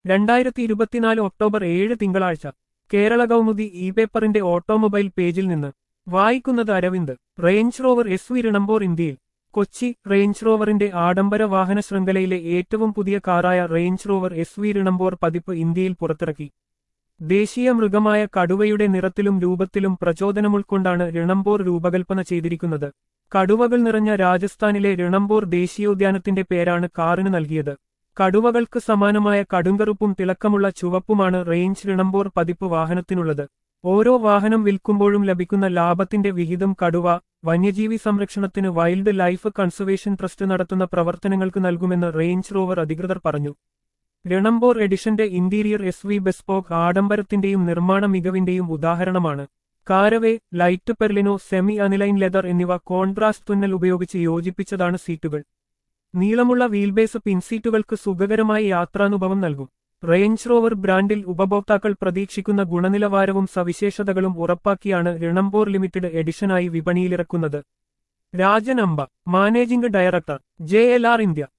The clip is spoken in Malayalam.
രണ്ടായിരത്തി ഇരുപത്തിനാല് ഒക്ടോബർ ഏഴ് തിങ്കളാഴ്ച കേരള കൗമുദി ഇ പേപ്പറിന്റെ ഓട്ടോമൊബൈൽ പേജിൽ നിന്ന് വായിക്കുന്നത് Aravind Range Rover S V Ranthambore ഇന്ത്യയിൽ കൊച്ചി റേഞ്ച് റോവറിന്റെ ആഡംബര വാഹന ശൃംഖലയിലെ ഏറ്റവും പുതിയ കാറായ Range Rover S V Ranthambore പതിപ്പ് ഇന്ത്യയിൽ പുറത്തിറക്കി ദേശീയ മൃഗമായ കടുവയുടെ നിറത്തിലും രൂപത്തിലും പ്രചോദനമുൾക്കൊണ്ടാണ് റിണംബോർ രൂപകൽപ്പന ചെയ്തിരിക്കുന്നത് കടുവകൾ നിറഞ്ഞ രാജസ്ഥാനിലെ റിണംബോർ ദേശീയോദ്യാനത്തിന്റെ പേരാണ് കാറിന് നൽകിയത് കടുവകൾക്ക് സമാനമായ കടുങ്കറുപ്പും തിളക്കമുള്ള ചുവപ്പുമാണ് റേഞ്ച് റിണംബോർ പതിപ്പ് വാഹനത്തിനുള്ളത് ഓരോ വാഹനം വിൽക്കുമ്പോഴും ലഭിക്കുന്ന ലാഭത്തിന്റെ വിഹിതം കടുവ വന്യജീവി സംരക്ഷണത്തിന് വൈൽഡ് ലൈഫ് കൺസർവേഷൻ ട്രസ്റ്റ് നടത്തുന്ന പ്രവർത്തനങ്ങൾക്ക് നൽകുമെന്ന് റേഞ്ച് റോവർ അധികൃതർ പറഞ്ഞു റിണംബോർ എഡിഷന്റെ ഇന്റീരിയർ എസ് വി ബെസ്പോക്ക് ആഡംബരത്തിന്റെയും നിർമ്മാണ മികവിന്റെയും ഉദാഹരണമാണ് caraway light perlino semi aniline leather എന്നിവ കോൺട്രാസ്റ്റ് തുന്നൽ ഉപയോഗിച്ച് യോജിപ്പിച്ചതാണ് സീറ്റുകൾ നീളമുള്ള വീൽബേസ് പിൻസീറ്റുകൾക്ക് സുഖകരമായ യാത്രാനുഭവം നൽകും റേഞ്ച് റോവർ ബ്രാൻഡിൽ ഉപഭോക്താക്കൾ പ്രതീക്ഷിക്കുന്ന ഗുണനിലവാരവും സവിശേഷതകളും ഉറപ്പാക്കിയാണ് റിണംബോർ ലിമിറ്റഡ് എഡിഷനായി വിപണിയിലിറക്കുന്നത് Rajan Amba managing director J L R India